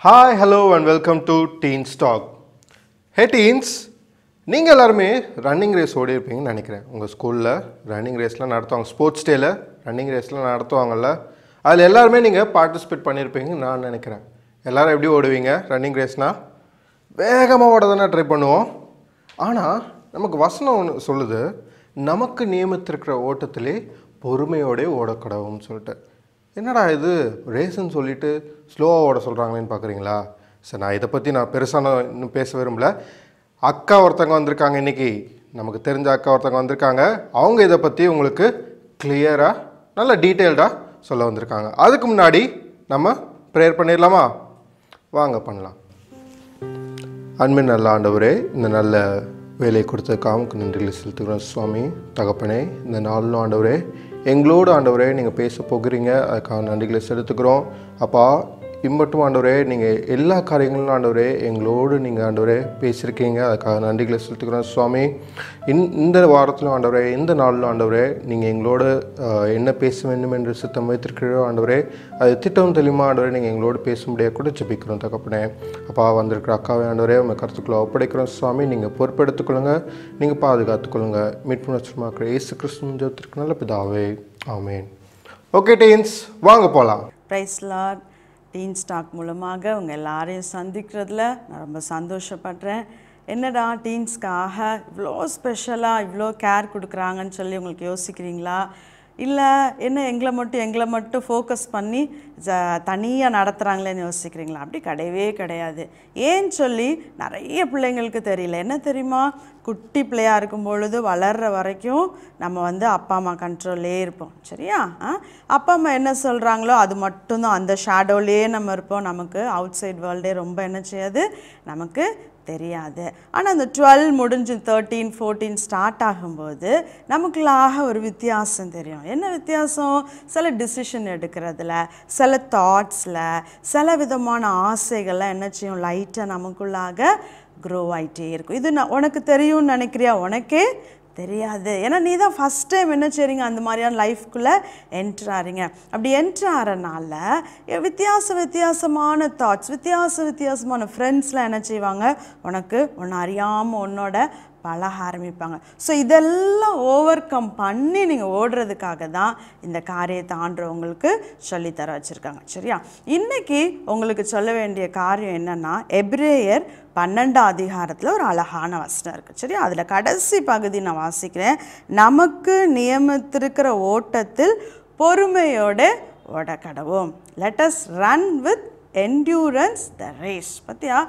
Hi hello and welcome to teens talk hey teens நீங்கள் எல்லாருமே running race ஓடி இருப்பீங்கன்னு நினைக்கிறேன் உங்கள் ஸ்கூலில் ரன்னிங் ரேஸ்லாம் நடத்துவாங்க ஸ்போர்ட்ஸ் டேயில் ரன்னிங் ரேஸ்லாம் நடத்துவாங்கல்ல அதில் எல்லாருமே நீங்கள் பார்ட்டிசிபேட் பண்ணியிருப்பீங்கன்னு நான் நினைக்கிறேன் எல்லாரும் எப்படி ஓடுவீங்க ரன்னிங் ரேஸ்னால் வேகமாக ஓட தானே ட்ரை பண்ணுவோம் ஆனால் நமக்கு வசனம் ஒன்று சொல்லுது நமக்கு நியமித்திருக்கிற ஓட்டத்திலே பொறுமையோடே ஓடக்கடவும்னு சொல்லிட்டு என்னடா இது ரேஸ்ன்னு சொல்லிட்டு ஸ்லோவாக ஓட சொல்கிறாங்களேன்னு பார்க்குறீங்களா சரி நான் இதை பற்றி நான் பெருசாக நான் இன்னும் பேச விரும்பல அக்கா ஒருத்தங்க வந்திருக்காங்க இன்னைக்கு நமக்கு தெரிஞ்ச அக்கா ஒருத்தங்க வந்திருக்காங்க அவங்க இதை பற்றி உங்களுக்கு கிளியராக நல்ல டீட்டெயில்டாக சொல்ல வந்திருக்காங்க அதுக்கு முன்னாடி நம்ம ப்ரேயர் பண்ணிடலாமா வாங்க பண்ணலாம் அன்பின் நல்ல ஆண்டவரே இந்த நல்ல வேலை கொடுத்ததுக்காக உமக்கு நன்றிகளை செலுத்துகிறோம் சுவாமி தகப்பனே இந்த நாளிலும் ஆண்டவரே எங்களோடு ஆண்டவரே நீங்கள் பேச போகிறீங்க அதுக்காக நன்றிகளை செலுத்துக்கிறோம் அப்பா இம்மட்டும் ஆண்டவரே நீங்கள் எல்லா காரியங்களும் ஆண்டவரே எங்களோடு நீங்கள் ஆண்டவரே பேசியிருக்கீங்க அதுக்காக நன்றிகளை செலுத்துக்கிறோம் சுவாமி இன் இந்த வாரத்திலும் ஆண்டவரே இந்த நாளிலும் ஆண்டவரே நீங்கள் எங்களோடு ஆஹ், என்ன பேச வேண்டும் என்று சித்தம் வைத்திருக்கிறோ ஆண்டவரே அது திட்டம் தெளிவாக ஆண்டவரே நீங்கள் எங்களோடு பேச முடியாது கூட ஜெபிக்கிறோம் தகப்பனே அப்பா வந்திருக்கிற அக்காவை ஆண்டவரே உங்கள் கருத்துக்களை ஒப்படைக்கிறோம் சுவாமி நீங்கள் பொறுப்பெடுத்துக்கொள்ளுங்க நீங்கள் பாதுகாத்துக்கொள்ளுங்க மீட்பு நட்சத்திரமாக்கிற இயேசு கிறிஸ்துவின் ஜெபத்திற்கு நல்ல பிதாவே ஆமென் ஓகே டீன்ஸ் வாங்க போகலாம் ப்ரைஸ் லார்ட் டீன் ஸ்டாக் மூலமாக உங்கள் எல்லாரையும் சந்திக்கிறதுல நான் ரொம்ப சந்தோஷப்படுறேன் என்னடா டீன்ஸ்க்காக இவ்வளோ ஸ்பெஷலாக இவ்வளோ கேர் கொடுக்குறாங்கன்னு சொல்லி உங்களுக்கு யோசிக்கிறீங்களா இல்லை என்ன எங்களை மட்டும் எங்களை மட்டும் ஃபோக்கஸ் பண்ணி தனியாக நடத்துகிறாங்களேன்னு யோசிக்கிறீங்களா அப்படி கிடையவே கிடையாது ஏன்னு சொல்லி நிறைய பிள்ளைங்களுக்கு தெரியல என்ன தெரியுமா குட்டி பிள்ளையாக இருக்கும் பொழுது வளர்கிற வரைக்கும் நம்ம வந்து அப்பா அம்மா கண்ட்ரோல்லே இருப்போம் சரியா ஆ? அப்பா அம்மா என்ன சொல்கிறாங்களோ அது மட்டும்தான் அந்த ஷேடோலேயே நம்ம இருப்போம் நமக்கு அவுட் சைட் வேர்ல்டே ரொம்ப என்ன செய்யாது நமக்கு தெரியாது ஆனால் அந்த டுவெல் முடிஞ்சு தேர்ட்டீன் ஃபோர்டீன் ஸ்டார்ட் ஆகும்போது நமக்குள்ளாக ஒரு வித்தியாசம் தெரியும் என்ன வித்தியாசம் சில டிசிஷன் எடுக்கிறதுல சில தாட்ஸில் சில விதமான ஆசைகள்லாம் என்ன செய்யும் லைட்டாக நமக்குள்ளாக க்ரோ ஆகிட்டே இருக்கும் இது நான் உனக்கு தெரியும்னு நினைக்கிறியா உனக்கே தெரியாது ஏன்னா நீ தான் ஃபஸ்ட் டைம் என்ன செய்றீங்க அந்த மாதிரியான லைஃப்குள்ளே என்ட்ரு ஆறீங்க அப்படி என்ட்ரு ஆகிறனால வித்தியாச வித்தியாசமான தாட்ஸ் வித்தியாச வித்தியாசமான ஃப்ரெண்ட்ஸ்லாம் என்ன செய்வாங்க உனக்கு ஒன்று அறியாமல் உன்னோட பழக ஆரம்பிப்பாங்க ஸோ இதெல்லாம் ஓவர் கம் பண்ணி நீங்கள் ஓடுறதுக்காக தான் இந்த காரியத்தை ஆண்டவங்களுக்கு சொல்லித்தர வச்சுருக்காங்க சரியா இன்னைக்கு உங்களுக்கு சொல்ல வேண்டிய காரியம் என்னன்னா எப்ரேயர் பன்னெண்டாம் அதிகாரத்தில் ஒரு அழகான வசனம் இருக்குது சரியா அதில் கடைசி பகுதி நான் வாசிக்கிறேன் நமக்கு நியமித்திருக்கிற ஓட்டத்தில் பொறுமையோட ஓட கடவும் let's run with endurance the race பார்த்தியா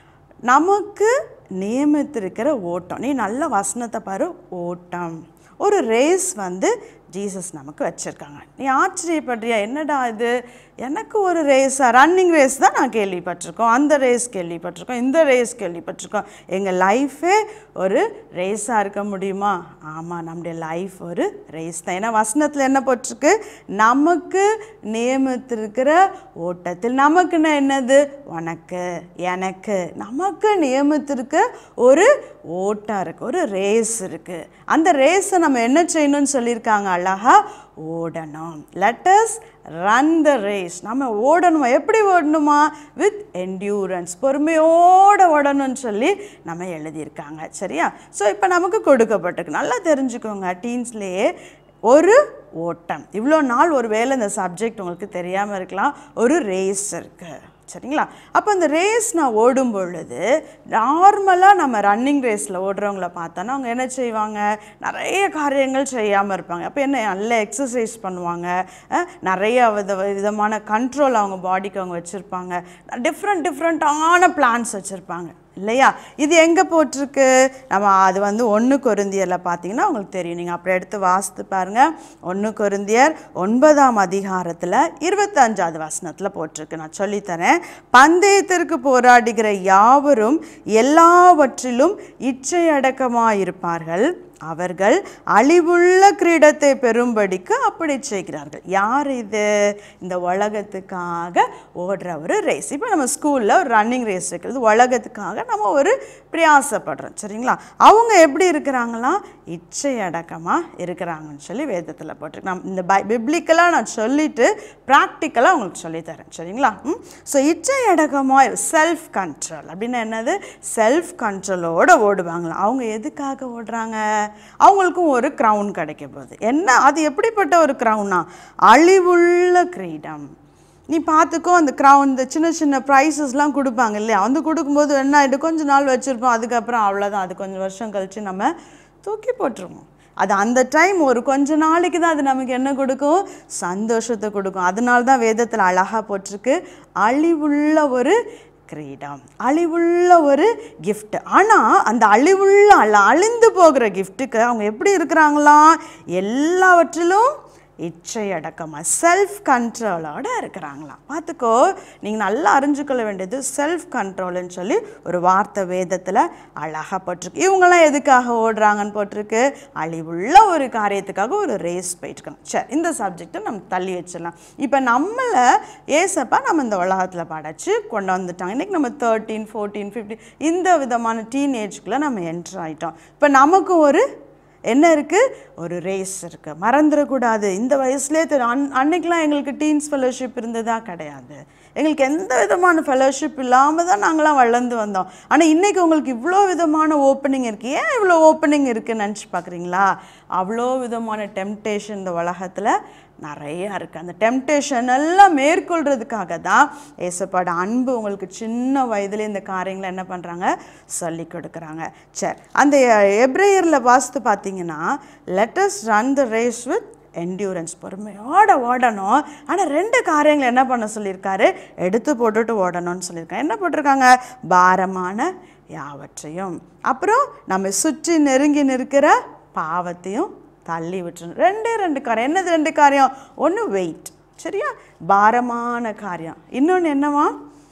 நமக்கு நியமித்திருக்கிற ஓட்டம் நீ நல்ல வசனத்தை பாரு ஓட்டம் ஒரு ரேஸ் வந்து ஜீசஸ் நமக்கு வச்சுருக்காங்க நீ ஆச்சரியப்படுறியா என்னடா இது எனக்கு ஒரு ரேஸா ரன்னிங் ரேஸ் தான் நான் கேள்விப்பட்டிருக்கோம் அந்த ரேஸ் கேள்விப்பட்டிருக்கோம் இந்த ரேஸ் கேள்விப்பட்டிருக்கோம் எங்கள் லைஃபே ஒரு ரேஸாக இருக்க முடியுமா ஆமாம் நம்முடைய லைஃப் ஒரு ரேஸ் தான் ஏன்னா வசனத்தில் என்ன போட்டிருக்கு நமக்கு நியமித்திருக்கிற ஓட்டத்தில் நமக்குன்னா என்னது உனக்கு எனக்கு நமக்கு நியமித்திருக்க ஒரு ஓட்டம் இருக்குது ஒரு ரேஸ் இருக்குது அந்த ரேஸை நம்ம என்ன செய்யணும்னு சொல்லியிருக்காங்க அழகா ஓடணும் லெட்டஸ் ரன் த ரேஸ் நம்ம ஓடணுமா எப்படி ஓடணுமா வித் endurance பொறுமையோடு ஓடணும்னு சொல்லி நம்ம எழுதியிருக்காங்க சரியா ஸோ இப்போ நமக்கு கொடுக்கப்பட்டிருக்கு நல்லா தெரிஞ்சுக்கோங்க டீன்ஸ்லேயே ஒரு ஓட்டம் இவ்வளோ நாள் ஒரு வேளை இந்த சப்ஜெக்ட் உங்களுக்கு தெரியாமல் இருக்கலாம் ஒரு ரேஸ் இருக்குது சரிங்களா அப்போ அந்த ரேஸ் நான் ஓடும் பொழுது நார்மலாக நம்ம ரன்னிங் ரேஸில் ஓடுறவங்கள பார்த்தோன்னா அவங்க என்ன செய்வாங்க நிறைய காரியங்கள் செய்யாமல் இருப்பாங்க அப்போ என்ன நல்ல எக்ஸசைஸ் பண்ணுவாங்க அஹ், நிறைய வித விதமான கண்ட்ரோல் அவங்க பாடிக்கு அவங்க வச்சுருப்பாங்க டிஃப்ரெண்ட் டிஃப்ரெண்ட்டான பிளான்ஸ் வச்சுருப்பாங்க இல்லையா இது எங்கே போட்டிருக்கு நம்ம அது வந்து ஒன்று கொருந்தியரில் பார்த்தீங்கன்னா உங்களுக்கு தெரியும் நீங்கள் அப்புறம் எடுத்து வாசித்து பாருங்கள் ஒன்று கொருந்தியர் ஒன்பதாம் அதிகாரத்தில் இருபத்தஞ்சாவது வசனத்தில் போட்டிருக்கு நான் சொல்லித்தரேன் பந்தயத்திற்கு போராடுகிற யாவரும் எல்லாவற்றிலும் இச்சையடக்கமாக இருப்பார்கள் அவர்கள் அழிவுள்ள கிரீடத்தை பெறும்படிக்கு அப்படி செய்கிறார்கள் யார் இது இந்த உலகத்துக்காக ஓடுற ஒரு ரேஸ் இப்போ நம்ம ஸ்கூலில் ஒரு ரன்னிங் ரேஸ் வைக்கிறது உலகத்துக்காக நம்ம ஒரு பிரயாசப்படுறோம் சரிங்களா அவங்க எப்படி இருக்கிறாங்களா இச்சை அடக்கமாக இருக்கிறாங்கன்னு சொல்லி வேதத்தில் போட்டிருக்கு நான் இந்த பை பிப்ளிக்கலாக நான் சொல்லிட்டு ப்ராக்டிக்கலாக உங்களுக்கு சொல்லித்தரேன் சரிங்களா ம் ஸோ இச்சை அடக்கமாக செல்ஃப் கண்ட்ரோல் அப்படின்னா என்னது செல்ஃப் கண்ட்ரோலோட ஓடுவாங்களாம் அவங்க எதுக்காக ஓடுறாங்க அவங்களுக்கும் ஒரு க்ரௌன் கிடைக்க போகுது என்ன அது எப்படிப்பட்ட ஒரு க்ரௌனா அழிவுள்ள கிரீடம் நீ பார்த்துக்கோ அந்த க்ரௌன் இந்த சின்ன சின்ன ப்ரைஸஸ்லாம் கொடுப்பாங்க இல்லையா வந்து கொடுக்கும்போது என்ன ஆகிட்டு கொஞ்ச நாள் வச்சுருப்போம் அதுக்கப்புறம் அவ்வளோதான் அது கொஞ்சம் வருஷம் கழித்து நம்ம தூக்கி போட்டுருவோம் அது அந்த டைம் ஒரு கொஞ்ச நாளைக்கு தான் அது நமக்கு என்ன கொடுக்கும் சந்தோஷத்தை கொடுக்கும் அதனால தான் வேதத்தில் அழகாக போட்டிருக்கு அழிவுள்ள ஒரு கிரீடம் அழிவுள்ள ஒரு gift ஆனால் அந்த அழிவுள்ள அல்ல அழிந்து போகிற கிஃப்ட்டுக்கு அவங்க எப்படி இருக்கிறாங்களாம் எல்லாவற்றிலும் இச்சை அடக்கமாக செல்ஃப் கண்ட்ரோலோட இருக்கிறாங்களாம் பார்த்துக்கோ நீங்கள் நல்லா அறிஞ்சுக்கொள்ள வேண்டியது செல்ஃப் கண்ட்ரோல்னு சொல்லி ஒரு வார்த்தை வேதத்தில் அழகாக போட்டிருக்கு இவங்கெல்லாம் எதுக்காக ஓடுறாங்கன்னு போட்டிருக்கு அழிவுள்ள ஒரு காரியத்துக்காக ஒரு ரேஸ் போயிட்டுருக்காங்க சரி இந்த சப்ஜெக்டை நம்ம தள்ளி வச்சிடலாம் இப்போ நம்மளை ஏசப்பா நம்ம இந்த உலகத்தில் படைச்சு கொண்டு வந்துட்டாங்க இன்றைக்கி நம்ம தேர்ட்டீன் ஃபோர்டீன் ஃபிஃப்டீன் இந்த விதமான டீன் ஏஜ்குள்ளே நம்ம என்ட்ரு ஆகிட்டோம் இப்போ நமக்கு ஒரு என்ன இருக்குது ஒரு ரேஸ் இருக்குது மறந்துடக்கூடாது இந்த வயசுலேயே தெரியும் அன் அன்னைக்கெலாம் எங்களுக்கு டீன்ஸ் ஃபெலோஷிப் இருந்ததா கிடையாது எங்களுக்கு எந்த விதமான ஃபெலோஷிப் இல்லாமல் தான் நாங்களாம் வளர்ந்து வந்தோம் ஆனால் இன்றைக்கி உங்களுக்கு இவ்வளோ விதமான ஓப்பனிங் இருக்குது ஏன் இவ்வளோ ஓப்பனிங் இருக்குன்னு நினச்சி பார்க்குறீங்களா அவ்வளோ விதமான டெம்டேஷன் இந்த உலகத்தில் நிறையா இருக்குது அந்த டெம்டேஷன் எல்லாம் மேற்கொள்கிறதுக்காக தான் ஏசப்பாட அன்பு உங்களுக்கு சின்ன வயதில் இந்த காரியங்களை என்ன பண்ணுறாங்க சொல்லி கொடுக்குறாங்க சரி அந்த எப்ரேயரில் வாஸ்து பார்த்தீங்கன்னா let's run the race with endurance பொறுமையோட ஓடணும் ஆனால் ரெண்டு காரியங்களை என்ன பண்ண சொல்லியிருக்காரு எடுத்து போட்டுட்டு ஓடணும்னு சொல்லியிருக்காங்க என்ன போட்டிருக்காங்க பாரமான யாவற்றையும் அப்புறம் நம்ம சுற்றி நெருங்கி நிற்கிற பாவத்தையும் தள்ளி விட்டுறணும் ரெண்டே ரெண்டு காரியம் என்னது ரெண்டு காரியம் ஒன்று வெயிட் சரியா பாரமான காரியம் இன்னொன்று என்னவா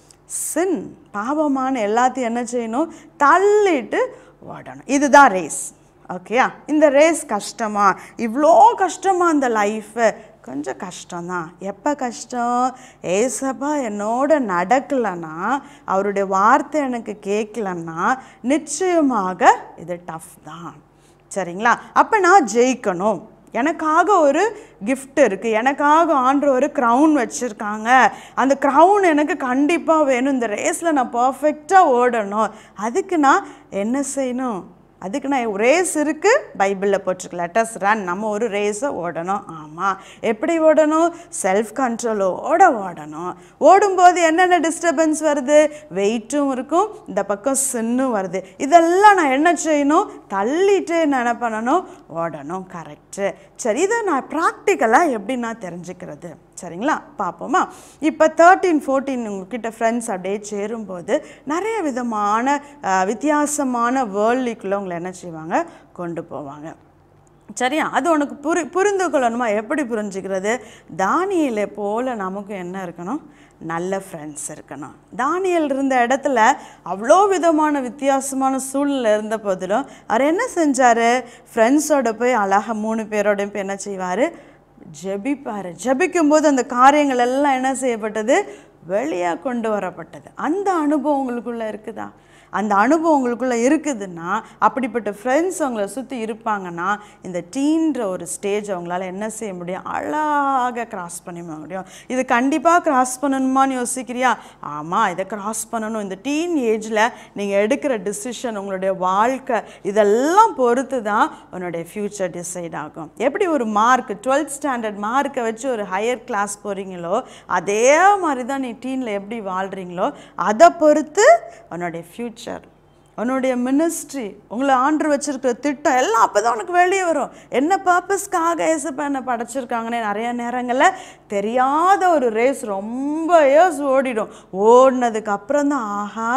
சின் பாவமான எல்லாத்தையும் என்ன செய்யணும் தள்ளிட்டு ஓடணும் இதுதான் ரேஸ் ஓகேயா இந்த ரேஸ் கஷ்டமா இவ்வளோ கஷ்டமா இந்த லைஃபு கொஞ்சம் கஷ்டம்தான் எப்போ கஷ்டம் ஏசப்பா என்னோட நடக்கலைன்னா அவருடைய வார்த்தை எனக்கு கேட்கலன்னா நிச்சயமாக இது டஃப் தான் சரிங்களா அப்போ நான் ஜெயிக்கணும் எனக்காக ஒரு gift இருக்குது எனக்காக ஆண்டு ஒரு க்ரௌன் வச்சுருக்காங்க அந்த க்ரௌன் எனக்கு கண்டிப்பாக வேணும் இந்த ரேஸில் நான் பர்ஃபெக்டாக ஓடணும் அதுக்கு நான் என்ன செய்யணும் அதுக்கு நான் ரேஸ் இருக்குது பைபிளில் போட்டிருக்கு லெட்டஸ் ரன் நம்ம ஒரு ரேஸை ஓடணும் ஆமாம் எப்படி ஓடணும் செல்ஃப் கண்ட்ரோலோட ஓடணும் ஓடும்போது என்னென்ன டிஸ்டர்பன்ஸ் வருது வெயிட்டும் இருக்கும் இந்த பக்கம் சின்னும் வருது இதெல்லாம் நான் என்ன செய்யணும் தள்ளிட்டு நான் என்ன பண்ணணும் ஓடணும் கரெக்டு சரி இதை நான் ப்ராக்டிக்கலாக எப்படி நான் தெரிஞ்சுக்கிறது சரிங்களா பார்ப்போமா இப்போ தேர்ட்டீன் ஃபோர்டீன் உங்ககிட்ட ஃப்ரெண்ட்ஸ் அப்படியே சேரும்போது நிறைய விதமான அஹ், வித்தியாசமான வேர்ல்டுக்குள்ளே உங்களை என்ன செய்வாங்க கொண்டு போவாங்க சரியா அது உனக்கு புரி புரிந்து கொள்ளணுமா எப்படி புரிஞ்சுக்கிறது தானியலை போல நமக்கு என்ன இருக்கணும் நல்ல ஃப்ரெண்ட்ஸ் இருக்கணும் தானியல் இருந்த இடத்துல அவ்வளோ விதமான வித்தியாசமான சூழ்நிலை இருந்த போதிலும் அவர் என்ன செஞ்சார் ஃப்ரெண்ட்ஸோட போய் அழகாக மூணு பேரோடையும் போய் என்ன செய்வார் ஜெபிப்பார் ஜெபிக்கும்போது அந்த காரியங்கள் எல்லாம் என்ன செய்யப்பட்டது வெளியே கொண்டு வரப்பட்டது அந்த அனுபவம் உங்களுக்குள்ள இருக்குதா அந்த அனுபவம் உங்களுக்குள்ள இருக்குதுன்னா அப்படிப்பட்ட ஃப்ரெண்ட்ஸ் அவங்கள சுற்றி இருப்பாங்கன்னா இந்த டீன்ற ஒரு ஸ்டேஜ் அவங்களால என்ன செய்ய முடியும் அழகாக கிராஸ் பண்ணி முடியும் இது கண்டிப்பாக கிராஸ் பண்ணணுமான்னு யோசிக்கிறியா ஆமாம் இதை கிராஸ் பண்ணணும் இந்த டீன் ஏஜில் நீங்கள் எடுக்கிற டிசிஷன் உங்களுடைய வாழ்க்கை இதெல்லாம் பொறுத்து தான் உன்னுடைய ஃப்யூச்சர் டிசைட் ஆகும் எப்படி ஒரு மார்க் டுவெல்த் ஸ்டாண்டர்ட் மார்க்கை வச்சு ஒரு ஹையர் கிளாஸ் போகிறீங்களோ அதே மாதிரி தான் நீ டீனில் எப்படி வாழ்கிறீங்களோ அதை பொறுத்து உன்னுடைய ஃப்யூச்சர் உன்னுடைய மினிஸ்ட்ரி உங்களை ஆண்டு வச்சிருக்கிற திட்டம் எல்லாம் அப்போ தான் உனக்கு வெளியே வரும் என்ன பர்பஸ்க்காக ஏசப்பா என்ன படைச்சிருக்காங்கன்னே நிறைய நேரங்களில் தெரியாத ஒரு ரேஸ் ரொம்ப இயர்ஸ் ஓடிடும் ஓடினதுக்கு அப்புறம் தான் ஆஹா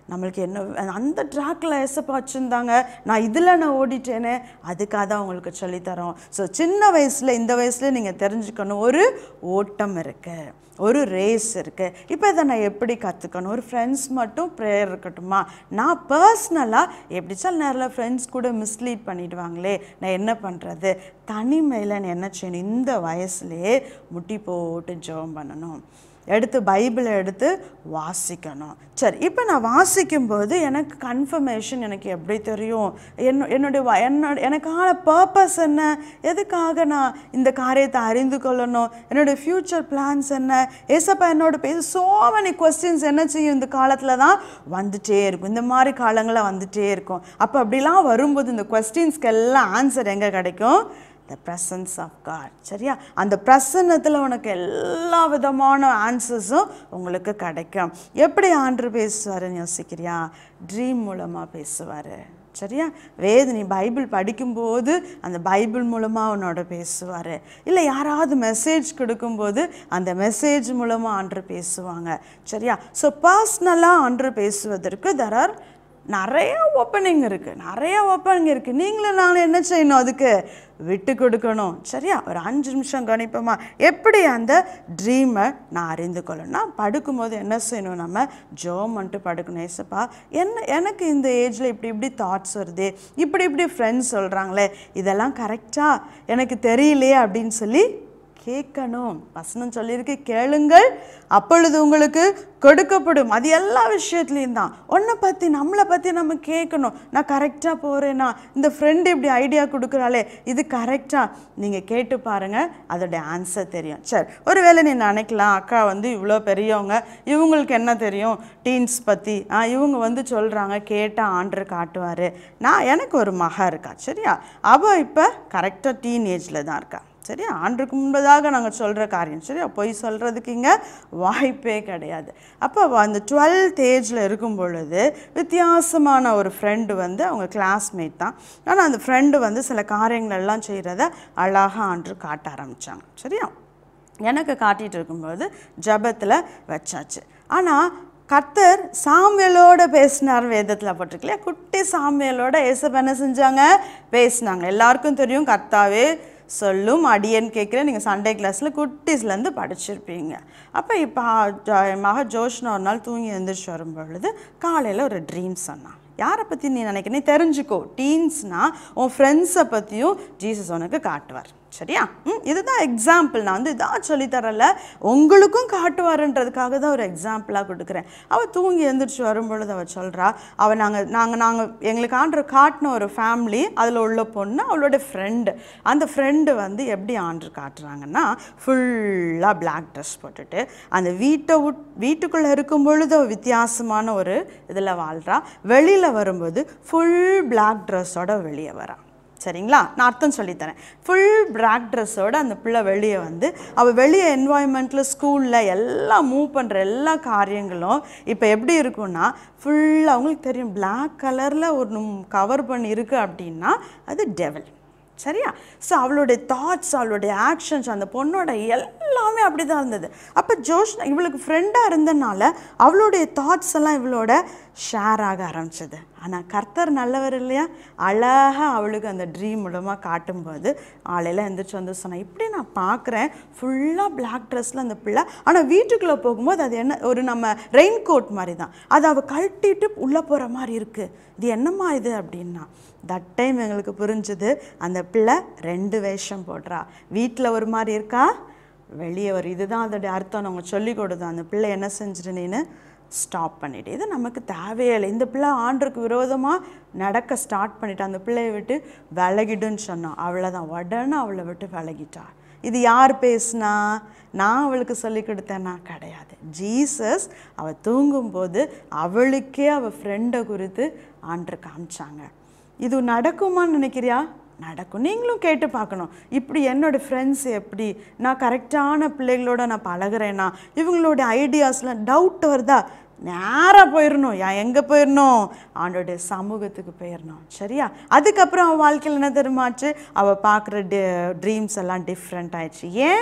நம்மளுக்கு என்ன அந்த ட்ராக்கில் ஏசப்பா வச்சுருந்தாங்க நான் இதில் நான் ஓடிட்டேனே அதுக்காக தான் உங்களுக்கு சொல்லித்தரோம் ஸோ சின்ன வயசில் இந்த வயசில் நீங்கள் தெரிஞ்சுக்கணும் ஒரு ஓட்டம் இருக்குது ஒரு ரேஸ் இருக்குது இப்போ இதை நான் எப்படி கற்றுக்கணும் ஒரு ஃப்ரெண்ட்ஸ் மட்டும் ப்ரேயர் இருக்கட்டுமா நான் பர்சனலாக எப்படி சில நேரில் ஃப்ரெண்ட்ஸ் கூட மிஸ்லீட் பண்ணிடுவாங்களே நான் என்ன பண்ணுறது தனிமையில் நான் என்ன செய்யணும் இந்த வயசுலேயே முட்டி போட்டு ஜெபம் பண்ணணும் எடுத்து பைபிளை எடுத்து வாசிக்கணும் சரி இப்போ நான் வாசிக்கும்போது எனக்கு கன்ஃபர்மேஷன் எனக்கு எப்படி தெரியும் என்ன என்னுடைய வ- என்னோட எனக்கான பர்பஸ் என்ன எதுக்காக நான் இந்த காரியத்தை அறிந்து கொள்ளணும் என்னுடைய ஃப்யூச்சர் பிளான்ஸ் என்ன ஏசப்பா என்னோட பேச சோ many கொஸ்டின்ஸ் என்ன செய்யும் இந்த காலத்தில் தான் வந்துட்டே இருக்கும் இந்த மாதிரி காலங்களில் வந்துட்டே இருக்கும் அப்போ அப்படிலாம் வரும்போது இந்த கொஸ்டின்ஸ்க்கு எல்லாம் ஆன்சர் எங்கே கிடைக்கும் த presence ஆஃப் God சரியா அந்த பிரசன்னத்தில் உனக்கு எல்லா விதமான ஆன்சர்ஸும் உங்களுக்கு கிடைக்கும் எப்படி ஆண்டு பேசுவாருன்னு யோசிக்கிறியா ட்ரீம் மூலமாக பேசுவார் சரியா வேத நீ பைபிள் படிக்கும்போது அந்த பைபிள் மூலமாக உன்னோட பேசுவார் இல்லை யாராவது மெசேஜ் கொடுக்கும்போது அந்த மெசேஜ் மூலமாக ஆண்டு பேசுவாங்க சரியா ஸோ பர்சனலாக ஆண்டு பேசுவதற்கு தெர் ஆர் நிறைய ஓப்பனிங் இருக்குது நிறைய ஓப்பனிங் இருக்குது நீங்களும் நானும் என்ன செய்யணும் அதுக்கு விட்டு கொடுக்கணும் சரியா ஒரு அஞ்சு நிமிஷம் கணிப்போமா எப்படி அந்த ட்ரீமை நான் அறிந்து கொள்ளணும் நான் படுக்கும்போது என்ன செய்யணும் நம்ம ஜோம் பண்ணிட்டு படுக்கணும் ஏசப்பா என்ன எனக்கு இந்த ஏஜில் இப்படி இப்படி தாட்ஸ் வருது இப்படி இப்படி ஃப்ரெண்ட்ஸ் சொல்கிறாங்களே இதெல்லாம் கரெக்டாக எனக்கு தெரியலையே அப்படின்னு சொல்லி கேட்கணும் வசனம் சொல்லியிருக்கு கேளுங்கள் அப்பொழுது உங்களுக்கு கொடுக்கப்படும் அது எல்லா விஷயத்துலையும் தான் உன்னை பற்றி நம்மளை பற்றி நம்ம கேட்கணும் நான் கரெக்டாக போகிறேனா இந்த ஃப்ரெண்டு இப்படி ஐடியா கொடுக்குறாளே இது கரெக்டாக நீங்கள் கேட்டு பாருங்கள் அதோடைய ஆன்சர் தெரியும் சரி ஒருவேளை நீ நினைக்கலாம் அக்கா வந்து இவ்வளோ பெரியவங்க இவங்களுக்கு என்ன தெரியும் டீன்ஸ் பற்றி ஆ இவங்க வந்து சொல்கிறாங்க கேட்டால் ஆண்டர் காட்டுவார் நான் எனக்கு ஒரு மக இருக்கா சரியா அவள் இப்போ கரெக்டாக டீன் ஏஜில் தான் இருக்கா சரியா ஆண்டுக்கு முன்பதாக நாங்கள் சொல்கிற காரியம் சரியா பொய் சொல்கிறதுக்கு இங்கே வாய்ப்பே கிடையாது அப்போ அவ அந்த டுவெல்த் ஏஜில் இருக்கும் பொழுது வித்தியாசமான ஒரு ஃப்ரெண்டு வந்து அவங்க கிளாஸ்மேட் தான் ஆனால் அந்த ஃப்ரெண்டு வந்து சில காரியங்கள் எல்லாம் செய்கிறத அழகாக ஆண்டு காட்ட ஆரம்பித்தாங்க சரியா எனக்கு காட்டிகிட்டு இருக்கும்போது ஜபத்தில் வச்சாச்சு ஆனால் கர்த்தர் சாமியலோட பேசினார் வேதத்தில் போட்டிருக்கலையா குட்டி சாமியலோட ஏசப்ப என்ன செஞ்சாங்க பேசினாங்க எல்லாருக்கும் தெரியும் கர்த்தாவே சொல்லும் அடியேன்னு கேட்குறேன் நீங்கள் சண்டே கிளாஸில் குட்டீஸ்லேருந்து படிச்சிருப்பீங்க அப்போ இப்போ என் மக ஜோஷ்னா ஒரு நாள் தூங்கி எழுந்திரிச்சு வரும் பொழுது காலையில் ஒரு ட்ரீம் சொன்னான் யாரை பற்றி நீ நினைக்க நீ தெரிஞ்சுக்கோ டீன்ஸ்னால் உன் ஃப்ரெண்ட்ஸை பற்றியும் ஜீசஸ் உனக்கு காட்டுவார் சரியா ம் இதுதான் எக்ஸாம்பிள் நான் வந்து இதான் சொல்லித்தரல உங்களுக்கும் காட்டுவாருன்றதுக்காக தான் ஒரு எக்ஸாம்பிளாக கொடுக்குறேன் அவள் தூங்கி எழுந்திரிச்சு வரும்பொழுது அவள் சொல்கிறா அவள் நாங்கள் நாங்கள் நாங்கள் எங்களுக்கு ஆண்டு காட்டின ஒரு ஃபேமிலி அதில் உள்ள பொண்ணு அவளோட ஃப்ரெண்டு அந்த ஃப்ரெண்டு வந்து எப்படி ஆண்டு காட்டுறாங்கன்னா ஃபுல்லாக பிளாக் ட்ரெஸ் போட்டுட்டு அந்த வீட்டை விட் வீட்டுக்குள்ளே இருக்கும் பொழுது அவ வித்தியாசமான ஒரு இதில் வாழ்கிறா வெளியில் வரும்போது ஃபுல் பிளாக் ட்ரெஸ்ஸோட வெளியே வரா சரிங்களா நான் அர்த்தம் சொல்லித்தரேன் ஃபுல் பிளாக் ட்ரெஸ்ஸோட அந்த பிள்ளை வெளியே வந்து அவள் வெளியே என்வாயன்மெண்ட்டில் ஸ்கூலில் எல்லாம் மூவ் பண்ணுற எல்லா காரியங்களும் இப்போ எப்படி இருக்கும்னா ஃபுல்லாக அவங்களுக்கு தெரியும் பிளாக் கலரில் ஒரு கவர் பண்ணி இருக்கு அப்படின்னா அது டெவல் சரியா ஸோ அவளுடைய தாட்ஸ் அவளுடைய ஆக்ஷன்ஸ் அந்த பொண்ணோட எல்லாமே அப்படி தான் இருந்தது அப்போ ஜோஷ்னா இவளுக்கு ஃப்ரெண்டாக இருந்தனால அவளுடைய தாட்ஸ் எல்லாம் இவளோட ஷேர் ஆக ஆரம்பிச்சது ஆனால் கர்த்தர் நல்லவர் இல்லையா அழகாக அவளுக்கு அந்த ட்ரீம் மூலமாக காட்டும்போது ஆளையில் எந்திரிச்சு வந்து சொன்னேன் இப்படி நான் பார்க்குறேன் ஃபுல்லாக பிளாக் ட்ரெஸ்ஸில் அந்த பிள்ளை ஆனால் வீட்டுக்குள்ளே போகும்போது அது என்ன ஒரு நம்ம ரெயின் கோட் மாதிரி தான் அதை அவள் கழட்டிட்டு உள்ளே போகிற மாதிரி இருக்குது இது என்னம்மா இது அப்படின்னா தட் டைம் எங்களுக்கு புரிஞ்சுது அந்த பிள்ளை ரெண்டு வேஷம் போடுறா வீட்டில் ஒரு மாதிரி இருக்கா வெளியே ஒரு இதுதான் அதோடைய அர்த்தம் அவங்க சொல்லி கொடுத்தோம் அந்த பிள்ளை என்ன செஞ்சுட்டு நீனு ஸ்டாப் பண்ணிட்டு இது நமக்கு தேவையே இல்லை இந்த பிள்ளை ஆண்டுக்கு விரோதமாக நடக்க ஸ்டார்ட் பண்ணிட்டு அந்த பிள்ளையை விட்டு விலகிடுன்னு சொன்னோம் அவ்வளோதான் உடனே அவளை விட்டு விலகிட்டா இது யார் பேசுனா நான் அவளுக்கு சொல்லி கொடுத்தேன்னா கிடையாது ஜீசஸ் அவள் தூங்கும்போது அவளுக்கே அவள் ஃப்ரெண்டை குறித்து ஆண்டு காமிச்சாங்க இது நடக்குமான்னு நினைக்கிறியா நடக்கும் நீங்களும் கேட்டு பார்க்கணும் இப்படி என்னோட ஃப்ரெண்ட்ஸ் எப்படி நான் கரெக்டான பிள்ளைகளோட நான் பழகுறேன்னா இவங்களோட ஐடியாஸ்லாம் டவுட் வருதா நேராக போயிடணும் ஏன் எங்கே போயிடணும் ஆண்டோடைய சமூகத்துக்கு போயிடணும் சரியா அதுக்கப்புறம் அவள் வாழ்க்கையில் என்ன தெரியுமாச்சு அவள் பார்க்குற டி ட்ரீம்ஸ் எல்லாம் டிஃப்ரெண்ட் ஆயிடுச்சு ஏன்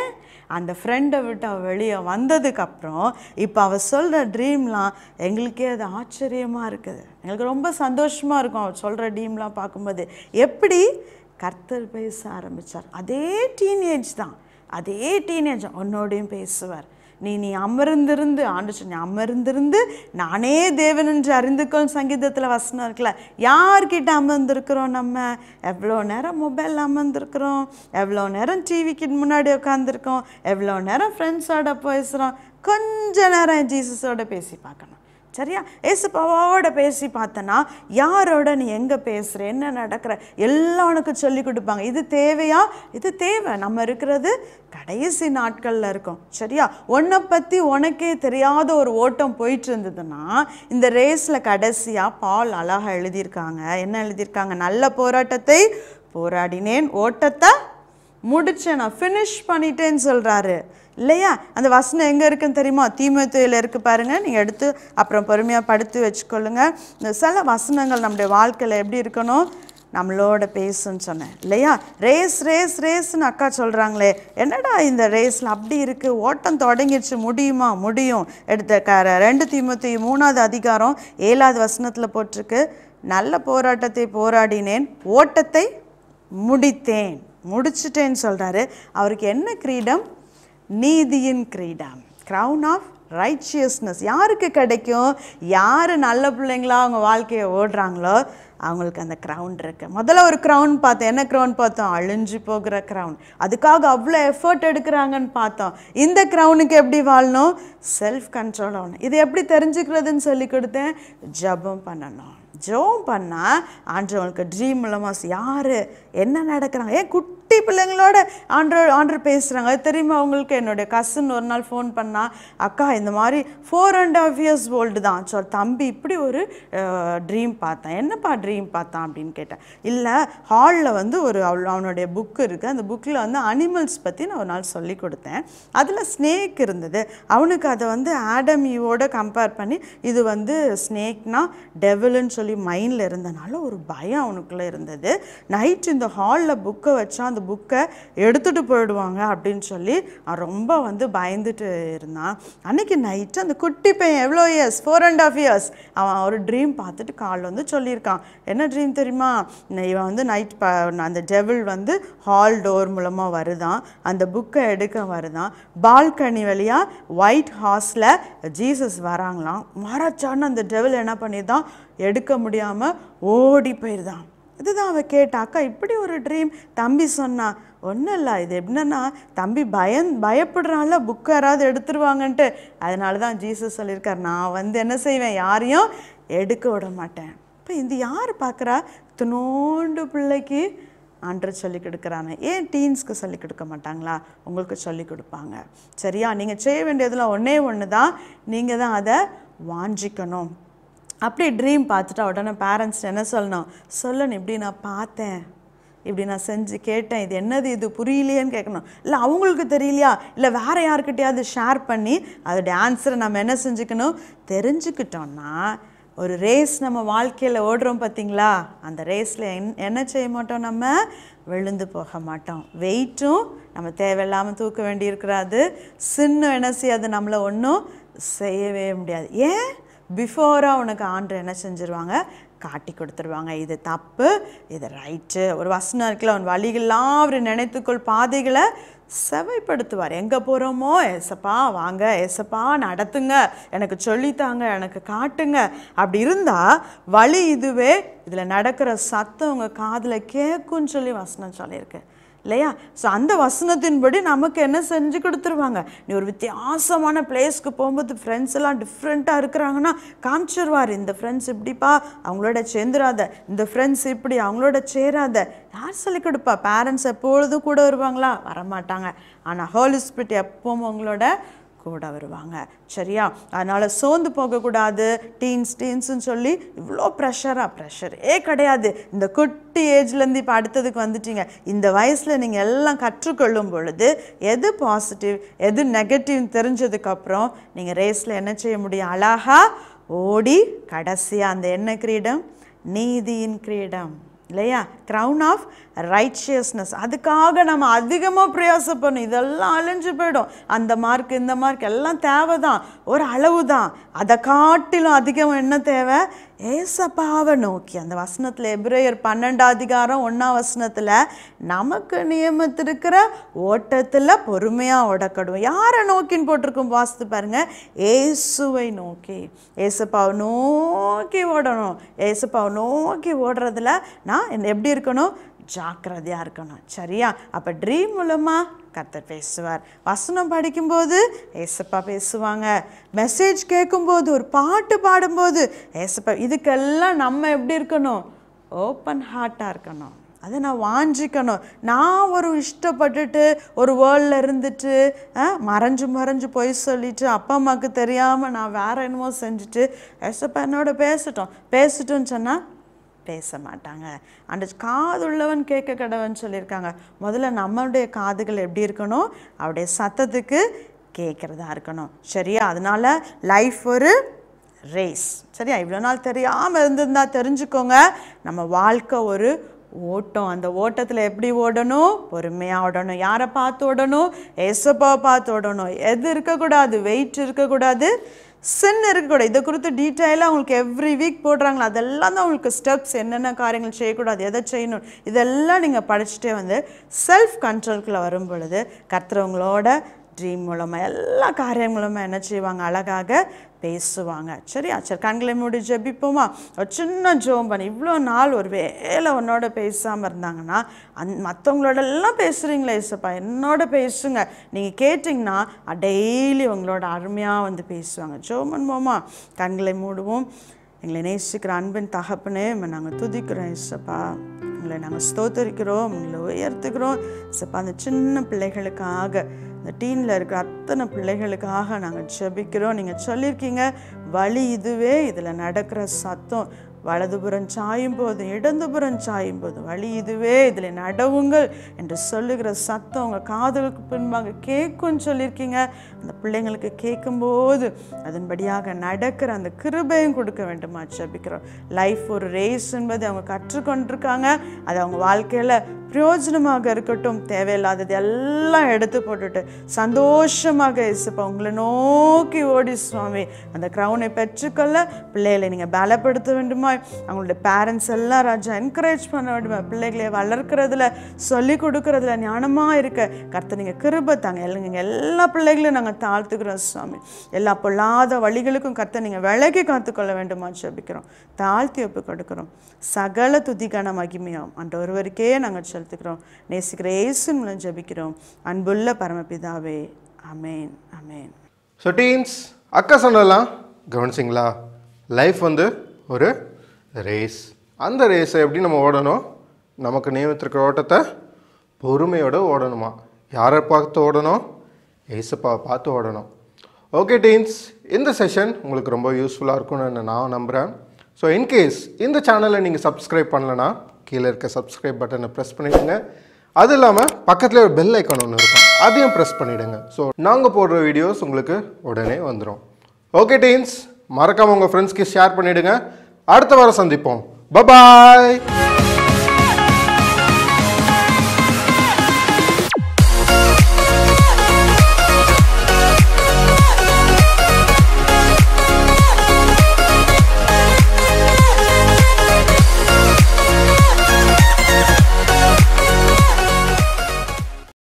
அந்த ஃப்ரெண்டை விட்டு அவள் வெளியே வந்ததுக்கப்புறம் இப்போ அவள் சொல்கிற ட்ரீம்லாம் எங்களுக்கே அது ஆச்சரியமாக இருக்குது எங்களுக்கு ரொம்ப சந்தோஷமாக இருக்கும் அவள் சொல்கிற ட்ரீம்லாம் பார்க்கும்போது எப்படி கர்த்தர் பேச ஆரம்பித்தார் அதே டீனேஜ் தான் அதே டீனேஜ் உன்னோடையும் பேசுவார் நீ நீ அமர்ந்திருந்து ஆண்டு சொன்ன அமர்ந்திருந்து நானே தேவன் என்று அறிந்துக்கோன்னு சங்கீதத்தில் வசனம் இருக்குல்ல யார்கிட்ட அமர்ந்திருக்கிறோம் நம்ம எவ்வளோ நேரம் மொபைல் அமர்ந்திருக்கிறோம் எவ்வளோ நேரம் டிவிக்கு முன்னாடி உட்காந்துருக்கோம் எவ்வளோ நேரம் ஃப்ரெண்ட்ஸோட பேசுகிறோம் கொஞ்ச நேரம் ஜீசஸோட பேசி பார்க்கணும் சரியா ஏசுப்பாவோட பேசி பார்த்தனா யாரோட நீ எங்கே பேசுகிற என்ன நடக்கிற எல்லாம் உனக்கு சொல்லி கொடுப்பாங்க இது தேவையா இது தேவை நம்ம இருக்கிறது கடைசி நாட்களில் இருக்கோம் சரியா உன்னை பற்றி உனக்கே தெரியாத ஒரு ஓட்டம் போயிட்டு இருந்ததுன்னா இந்த ரேஸில் கடைசியாக பால் அழகாக எழுதியிருக்காங்க என்ன எழுதியிருக்காங்க நல்ல போராட்டத்தை போராடினேன் ஓட்டத்தை முடிச்சேன் நான் ஃபினிஷ் பண்ணிட்டேன்னு சொல்கிறாரு இல்லையா அந்த வசனம் எங்கே இருக்குன்னு தெரியுமா தீமத்துயில் இருக்கு பாருங்க நீங்கள் எடுத்து அப்புறம் பொறுமையாக படுத்து வச்சுக்கொள்ளுங்க இந்த சில வசனங்கள் நம்முடைய வாழ்க்கையில் எப்படி இருக்கணும் நம்மளோட பேசுன்னு சொன்னேன் இல்லையா ரேஸ் ரேஸ் ரேஸ்னு அக்கா சொல்கிறாங்களே என்னடா இந்த ரேஸில் அப்படி இருக்குது ஓட்டம் தொடங்கிடுச்சு முடியுமா முடியும் எடுத்த க ரெண்டு தீமத்தி மூணாவது அதிகாரம் ஏழாவது வசனத்தில் போட்டிருக்கு நல்ல போராட்டத்தை போராடினேன் ஓட்டத்தை முடித்தேன் முடிச்சிட்டேன்னு சொல்கிறாரு அவருக்கு என்ன கிரீடம் நீதியின் கிரீடம் crown ஆஃப் ரைச்சியஸ்னஸ் யாருக்கு கிடைக்கும் யார் நல்ல பிள்ளைங்களா அவங்க வாழ்க்கையை ஓடுறாங்களோ அவங்களுக்கு அந்த க்ரௌன் இருக்கு முதல்ல ஒரு க்ரௌன் பார்த்தோம் என்ன க்ரௌன் பார்த்தோம் அழிஞ்சு போகிற க்ரௌன் அதுக்காக அவ்வளோ எஃபர்ட் எடுக்கிறாங்கன்னு பார்த்தோம் இந்த க்ரௌனுக்கு எப்படி வாழணும் செல்ஃப் கண்ட்ரோல் ஆகணும் இது எப்படி தெரிஞ்சுக்கிறதுன்னு சொல்லி கொடுத்தேன் ஜெபம் பண்ணணும் ஜெபம் பண்ணால் ஆண்டவங்களுக்கு ட்ரீம் மூலமாக யார் என்ன நடக்கிறாங்க ஏன் குட்டி பிள்ளைங்களோட ஆண்டர் ஆண்டர் பேசுகிறாங்க அது தெரியுமா அவங்களுக்கு என்னுடைய கசின் ஒரு நாள் ஃபோன் பண்ணா அக்கா இந்த மாதிரி four and half years old தான் சொல் தம்பி இப்படி ஒரு ட்ரீம் பார்த்தேன் என்னப்பா ட்ரீம் பார்த்தான் அப்படின்னு கேட்டேன் இல்லை ஹாலில் வந்து ஒரு அவள் அவனுடைய புக்கு இருக்குது அந்த புக்கில் வந்து அனிமல்ஸ் பற்றி நான் ஒரு நாள் சொல்லி கொடுத்தேன் அதில் ஸ்னேக் இருந்தது அவனுக்கு அதை வந்து ஆடம் ஈவோட கம்பேர் பண்ணி இது வந்து ஸ்னேக்னா டெவில்னு சொல்லி மைண்டில் இருந்தனால ஒரு பயம் அவனுக்குள்ளே இருந்தது நைட் இந்த ஹாலில் புக்கை வச்சா அந்த புக்கை எடுத்துகிட்டு போயிடுவாங்க அப்படின்னு சொல்லி அவன் ரொம்ப வந்து பயந்துட்டு இருந்தான் அன்னைக்கு நைட்டு அந்த குட்டி பையன் எவ்வளோ years four and half years அவன் ஒரு ட்ரீம் பார்த்துட்டு கால் வந்து சொல்லியிருக்கான் என்ன ட்ரீம் தெரியுமா ந- இவன் வந்து நைட் ப அந்த டெவில் வந்து ஹால் டோர் மூலமாக வருதான் அந்த புக்கை எடுக்க வருதான் பால்கனி வழியாக ஒயிட் ஹார்ஸில் ஜீசஸ் வராங்களாம் வரச்சான்னு அந்த டெவில் என்ன பண்ணியிருந்தான் எடுக்க முடியாமல் ஓடி போயிருந்தான் இதுதான் அவ கேட்டா அக்கா இப்படி ஒரு ட்ரீம் தம்பி சொன்னா ஒன்றும் இல்லை இது என்னன்னா தம்பி பயன் பயப்படுறான்ல புக் யாராவது எடுத்துருவாங்கன்ட்டு அதனால தான் ஜீசஸ் சொல்லியிருக்கார் நான் வந்து என்ன செய்வேன் யாரையும் எடுக்க விட மாட்டேன் இப்போ இது யார் பார்க்குறா துணோண்டு பிள்ளைக்கு ஆண்டர் சொல்லி கொடுக்குறாங்க ஏன் டீன்ஸ்க்கு சொல்லி கொடுக்க மாட்டாங்களா உங்களுக்கு சொல்லி கொடுப்பாங்க சரியா நீங்கள் செய்ய வேண்டியதில் ஒன்றே ஒன்று தான் நீங்கள் தான் அதை வாஞ்சிக்கணும் அப்படி ட்ரீம் பார்த்துட்டா உடனே பேரண்ட்ஸ் என்ன சொல்லணும் சொல்லணும் இப்படி நான் பார்த்தேன் இப்படி நான் செஞ்சு கேட்டேன் இது என்னது இது புரியலையேன்னு கேட்கணும் இல்லை அவங்களுக்கு தெரியலையா இல்லை வேற யாருக்கிட்டையாவது ஷேர் பண்ணி அதோடைய ஆன்சரை நம்ம என்ன செஞ்சுக்கணும் தெரிஞ்சுக்கிட்டோம்னா ஒரு ரேஸ் நம்ம வாழ்க்கையில் ஓடுறோம் பார்த்தீங்களா அந்த ரேஸில் என் என்ன செய்ய மாட்டோம் நம்ம விழுந்து போக மாட்டோம் வெயிட்டும் நம்ம தேவையில்லாமல் தூக்க வேண்டியிருக்கிறாது சின்னம் என்ன செய்யாது நம்மளை ஒன்றும் செய்யவே முடியாது ஏன் பிஃபோராக உனக்கு ஆண்டு என்ன செஞ்சுருவாங்க காட்டி கொடுத்துருவாங்க இது தப்பு இது ரைட்டு ஒரு வசனம் இருக்குல்ல அவன் வழிகள்லாம் அவர் நினைத்துக்கொள் பாதைகளை செவைப்படுத்துவார் எங்கே போகிறோமோ ஏசப்பா வாங்க ஏசப்பா நடத்துங்க எனக்கு சொல்லித்தாங்க எனக்கு காட்டுங்க அப்படி இருந்தால் வழி இதுவே இதில் நடக்கிற சத்தம் உங்கள் காதில் கேட்கும்னு சொல்லி வசனம் சொல்லியிருக்கு இல்லையா ஸோ அந்த வசனத்தின்படி நமக்கு என்ன செஞ்சு கொடுத்துருவாங்க நீ ஒரு வித்தியாசமான பிளேஸ்க்கு போகும்போது ஃப்ரெண்ட்ஸ் எல்லாம் டிஃப்ரெண்ட்டாக இருக்கிறாங்கன்னா காமிச்சிருவார் இந்த ஃப்ரெண்ட்ஸ் இப்படிப்பா அவங்களோட சேர்ந்துராத இந்த ஃப்ரெண்ட்ஸ் இப்படி அவங்களோட சேராத யார் சொல்லிக் கொடுப்பா பேரண்ட்ஸ் எப்பொழுதும் கூட வருவாங்களா வரமாட்டாங்க ஆனால் ஹோலி ஸ்பிரிட் எப்பவும் உங்களோட கூட வருவாங்க சரியா அதனால் சோர்ந்து போகக்கூடாது டீன்ஸ் டீன்ஸ்னு சொல்லி இவ்வளோ ப்ரெஷராக ப்ரெஷரே கிடையாது இந்த குட்டி ஏஜ்லேருந்து இப்போ அடுத்ததுக்கு வந்துட்டீங்க இந்த வயசில் நீங்கள் எல்லாம் கற்றுக்கொள்ளும் பொழுது எது பாசிட்டிவ் எது நெகட்டிவ் தெரிஞ்சதுக்கப்புறம் நீங்கள் ரேஸில் என்ன செய்ய முடியும் அழகா ஓடி கடைசியாக அந்த என்ன கிரீடம் நீதியின் கிரீடம் இல்லையா crown ஆஃப் ரைச்சியஸ்னஸ் அதுக்காக நம்ம அதிகமாக பிரயாசப்படணும் இதெல்லாம் அழிஞ்சு போயிடும் அந்த மார்க் இந்த மார்க் எல்லாம் தேவை தான் ஒரு அளவு தான் அதை காட்டிலும் அதிகம் என்ன தேவை ஏசப்பாவை நோக்கி அந்த வசனத்தில் எப்ரேயர் பன்னெண்டாம் அதிகாரம் ஒன்றாம் வசனத்தில் நமக்கு நியமித்திருக்கிற ஓட்டத்தில் பொறுமையாக ஓடக்கடும் யாரை நோக்கின்னு போட்டிருக்கும் வாஸ்து பாருங்க ஏசுவை நோக்கி ஏசப்பாவை நோக்கி ஓடணும் ஏசப்பாவை நோக்கி ஓடுறதுல நான் என்ன- எப்படி இருக்கணும் ஜாக்கிரதையாக இருக்கணும் சரியா அப்போ ட்ரீம் மூலமாக கர்த்தர் பேசுவார் வசனம் படிக்கும்போது ஏசப்பா பேசுவாங்க மெசேஜ் கேட்கும்போது ஒரு பாட்டு பாடும்போது ஏசப்பா இதுக்கெல்லாம் நம்ம எப்படி இருக்கணும் ஓப்பன் ஹார்ட்டாக இருக்கணும் அதை நான் வாஞ்சிக்கணும் நான் ஒரு இஷ்டப்பட்டுட்டு ஒரு வேர்ல்டில் இருந்துட்டு ஆ, மறைஞ்சு மறைஞ்சு போய் சொல்லிட்டு அப்பா அம்மாவுக்கு தெரியாமல் நான் வேற என்னமோ செஞ்சுட்டு ஏசப்பா என்னோட பேசட்டும் பேசட்டும்னு சொன்னால் பேச மாட்டாங்க அந்த காதுள்ளவன் கேட்க கடவன் சொல்லியிருக்காங்க முதல்ல நம்மளுடைய காதுகள் எப்படி இருக்கணும் அவருடைய சத்தத்துக்கு கேட்குறதா இருக்கணும் சரியா அதனால லைஃப் ஒரு ரேஸ் சரியா இவ்வளோ நாள் தெரியாமல் இருந்திருந்தா தெரிஞ்சுக்கோங்க நம்ம வாழ்க்கை ஒரு ஓட்டம் அந்த ஓட்டத்தில் எப்படி ஓடணும் பொறுமையாக ஓடணும் யாரை பார்த்து ஓடணும் ஏசப்பாவை பார்த்து ஓடணும் எது இருக்கக்கூடாது வெயிட் இருக்கக்கூடாது சின் இருக்கக்கூடாது இதை குறித்து டீட்டெயிலாக உங்களுக்கு எவ்ரி வீக் போடுறாங்களா அதெல்லாம் தான் உங்களுக்கு ஸ்டெப்ஸ் என்னென்ன காரியங்கள் செய்யக்கூடாது எதை செய்யணும் இதெல்லாம் நீங்கள் படிச்சுட்டே வந்து செல்ஃப் கண்ட்ரோல்குள்ளே வரும் பொழுது கர்த்தரவங்களோட ட்ரீம் மூலமாக எல்லா காரியம் மூலமாக என்ன செய்வாங்க அழகாக பேசுவாங்க சரியா சரி கண்களை மூடி ஜெபிப்போமா ஒரு சின்ன ஜோம் பண்ணி இவ்வளோ நாள் ஒரு வேலை உன்னோட பேசாமல் இருந்தாங்கன்னா அந் மற்றவங்களோட எல்லாம் பேசுகிறீங்களே இசப்பா என்னோட பேசுங்க நீங்கள் கேட்டிங்கன்னா டெய்லி உங்களோட அருமையாக வந்து பேசுவாங்க ஜோம் பண்ணுவோமா கண்களை மூடுவோம் எங்களை நேசிக்கிற அன்பின் தகப்பனே நாங்கள் துதிக்கிறோம் இசப்பா உங்களை நாங்கள் ஸ்தோத்தரிக்கிறோம் உங்களை உயர்த்துக்கிறோம் இசப்பா அந்த சின்ன பிள்ளைகளுக்காக இந்த டீனில் இருக்கிற அத்தனை பிள்ளைகளுக்காக நாங்கள் ஜெபிக்கிறோம் நீங்கள் சொல்லியிருக்கீங்க வழி இதுவே இதில் நடக்கிற சத்தம் வலதுபுறம் சாயும் போதும் இடதுபுறம் சாயும் போதும் வழி இதுவே இதில் நடவுங்கள் என்று சொல்லுகிற சத்தம் உங்கள் காதலுக்கு பின்பாக கேட்கும்னு சொல்லியிருக்கீங்க அந்த பிள்ளைங்களுக்கு கேட்கும்போது அதன்படியாக நடக்கிற அந்த கிருபையும் கொடுக்க வேண்டுமா ஜெபிக்கிறோம் லைஃப் ஒரு ரேஸ் என்பதை அவங்க கற்றுக்கொண்டிருக்காங்க அது அவங்க வாழ்க்கையில் பிரயோஜனமாக இருக்கட்டும் தேவையில்லாதது எல்லாம் எடுத்து போட்டுட்டு சந்தோஷமாக இசுப்பா உங்களை நோக்கி ஓடி சுவாமி அந்த க்ரௌனை பெற்றுக்கொள்ள பிள்ளைகளை நீங்கள் பலப்படுத்த வேண்டுமா அவங்களுடைய பேரண்ட்ஸ் எல்லாம் ராஜா என்கரேஜ் பண்ண வேண்டுமா பிள்ளைகளை வளர்க்குறதுல சொல்லி கொடுக்கறதுல ஞானமாக இருக்க கர்த்தர் நீங்கள் கிருபை தாங்க எல்லாம் நீங்கள் எல்லா பிள்ளைகளையும் நாங்கள் தாழ்த்துக்கிறோம் சுவாமி எல்லா பொல்லாத வழிகளுக்கும் கர்த்தர் நீங்கள் விலகி காத்துக்கொள்ள வேண்டுமா ஜெபிக்கிறோம் தாழ்த்தி ஒப்பு கொடுக்கிறோம் சகல துதிக்கான மகிமையும் அந்த ஒருவருக்கே நாங்கள் செலுத்துக்கிறோம் நேசிக்கிற இயேசு மூலம் ஜெபிக்கிறோம் அன்புள்ள பரமபிதாவே அமேன் அமேன் ஸோ டீன்ஸ் அக்கா சொன்னலாம் கவனிச்சிங்களா லைஃப் வந்து ஒரு ரேஸ் அந்த ரேஸை எப்படி நம்ம ஓடணும் நமக்கு நியமித்திருக்கிற ஓட்டத்தை பொறுமையோட ஓடணுமா யாரை பார்த்து ஓடணும் ஏசப்பாவை பார்த்து ஓடணும் ஓகே டீன்ஸ் இந்த செஷன் உங்களுக்கு ரொம்ப யூஸ்ஃபுல்லாக இருக்கும்னு நான் நம்புகிறேன் ஸோ இன்கேஸ் இந்த சேனலை நீங்கள் சப்ஸ்கிரைப் பண்ணலனா கீழே இருக்க சப்ஸ்கிரைப் பட்டனை ப்ரெஸ் பண்ணிவிடுங்க அது இல்லாமல் பக்கத்தில் ஒரு பெல் ஐக்கான் ஒன்று இருக்கும் அதையும் ப்ரெஸ் பண்ணிவிடுங்க ஸோ நாங்கள் போடுற வீடியோஸ் உங்களுக்கு உடனே வந்துடும் ஓகே டீன்ஸ் மறக்காமல் உங்கள் ஃப்ரெண்ட்ஸ்க்கு ஷேர் பண்ணிவிடுங்க அடுத்த வாரம் சந்திப்போம் பபாய்